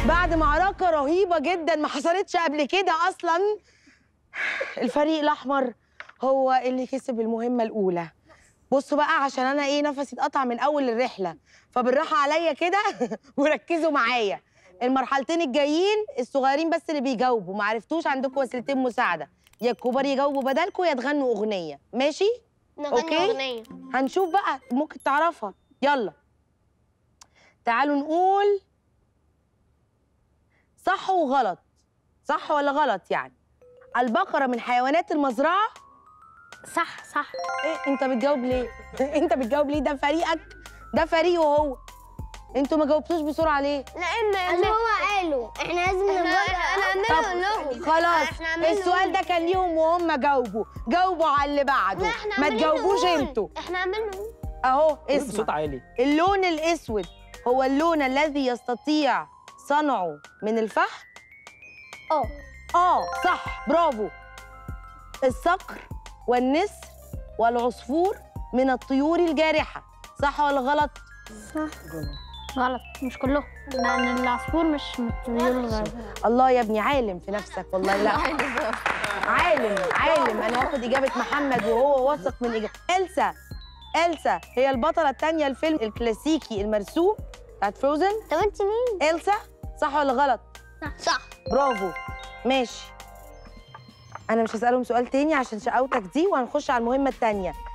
بعد معركة رهيبة جدا ما حصلتش قبل كده أصلا الفريق الأحمر هو اللي كسب المهمة الأولى بصوا بقى عشان أنا إيه نفسي اتقطع من أول الرحلة فبالراحة عليا كده وركزوا معايا المرحلتين الجايين الصغيرين بس اللي بيجاوبوا ما عرفتوش عندكم وسيلتين مساعدة يا الكبار يجاوبوا بدلكم يا تغنوا أغنية ماشي؟ نغني أوكي. اغنيه هنشوف بقى ممكن تعرفها يلا تعالوا نقول صح وغلط صح ولا غلط يعني البقرة من حيوانات المزرعة صح صح إيه انت بتجاوب ليه انت بتجاوب ليه ده فريقك ده فريقه هو انتوا ما جاوبتوش بسرعة ليه لان اللي هو قالوا احنا لازم نجاوب احنا عاملين لهم خلاص احنا عاملين السؤال ده كان ليهم وهم جاوبوا جاوبوا على اللي بعده ما تجاوبوش انتوا احنا عاملين لهم اهو قول بصوت اسمع عالي اللون الاسود هو اللون الذي يستطيع صنعه من الفحم اه اه صح برافو الصقر والنسر والعصفور من الطيور الجارحة صح ولا غلط؟ غلط مش كلهم لان العصفور مش من الطيور الغربية الله يا ابني عالم في نفسك والله لا عالم عالم انا واخد اجابة محمد وهو واثق من اجابة إلسا إلسا هي البطلة الثانية الفيلم الكلاسيكي المرسوم بتاعت فروزن طب انت مين؟ إلسا صح ولا غلط؟ صح برافو ماشي انا مش هسألهم سؤال تاني عشان شقاوتك دي وهنخش على المهمة التانية